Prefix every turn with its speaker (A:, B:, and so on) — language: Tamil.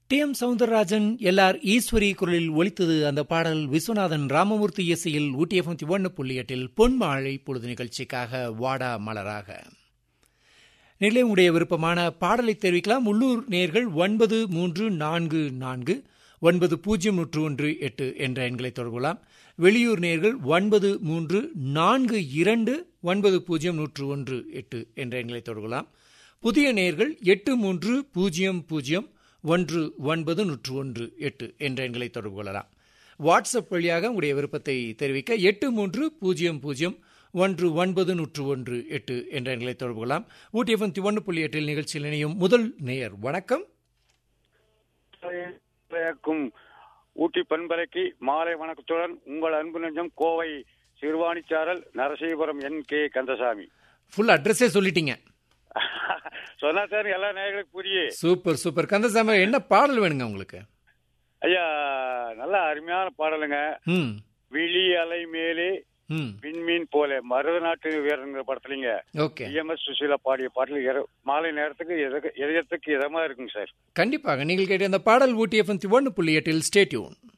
A: D M Soundararajan L R Eswari குரலில் ஒலித்தது அந்த பாடல் விஸ்வநாதன் ராமமூர்த்தி இசையில் ஊட்டி எஃப்எம் ஒன்று புள்ளி எட்டில் பொன்மாழை பொழுது நிகழ்ச்சிக்காக வாடா மலராக நிலை உடைய விருப்பமான பாடலை தெரிவிக்கலாம் உள்ளூர் நேர்கள் ஒன்பது மூன்று நான்கு நான்கு ஒன்பது பூஜ்ஜியம் நூற்று ஒன்று எட்டு என்ற எண்களை தொடர்புலாம் வெளியூர் நேர்கள் ஒன்பது மூன்று நான்கு இரண்டு ஒன்பது பூஜ்ஜியம் நூற்று ஒன்று எட்டு என்ற எண்களை தொடர்புலாம் புதிய நேர்கள் எட்டு மூன்று பூஜ்ஜியம் பூஜ்ஜியம் ஒன்று ஒன்பது நூற்று ஒன்று எட்டு என்ற எண்களை தொடர்பு கொள்ளலாம் வாட்ஸ்அப் வழியாக உங்களுடைய விருப்பத்தை தெரிவிக்க எட்டு மூன்று பூஜ்ஜியம் பூஜ்ஜியம் ஒன்று ஒன்பது நூற்று ஒன்று எட்டு என்ற எண்களை தொடர்பு கொள்ளலாம் ஊட்டி எஃப்எம் ஒன்று புள்ளி எட்டில் நிகழ்ச்சியில் இணையும் முதல் நேயர் வணக்கம்
B: இருக்கும் ஊட்டி பண்பலைக்கு மாலை வணக்கத்துடன் உங்கள் அன்பு நெஞ்சம் கோவை சிறுவாணிச்சாரல் Narasipuram N K Kandasamy
A: full அட்ரஸே சொல்லிட்டீங்க
B: சொன்னா சார் எல்லா நேயர்களுக்கும் புரியே
A: சூப்பர் சூப்பர் கந்தசாமி என்ன பாடல் வேணுங்க உங்களுக்கு
B: ஐயா நல்ல அருமையான பாடலுங்க
A: ம்
B: விழி அலை மேலே
A: ம்
B: விண்மீன் போல மருத நாட்டு வீரங்கிற படத்துலங்க
A: ஓகே
B: இஎம்எஸ் சுசீலா பாடிய பாடல் இர- மாலை நேரத்துக்கு இதயத்துக்கு இதமா இருக்குங்க சார்
A: கண்டிப்பாக நீங்கள் கேட்ட அந்த பாடல் ஊட்டி எஃப்எம் ஒன்று புள்ளி எட்டில் ஸ்டேட்யூன்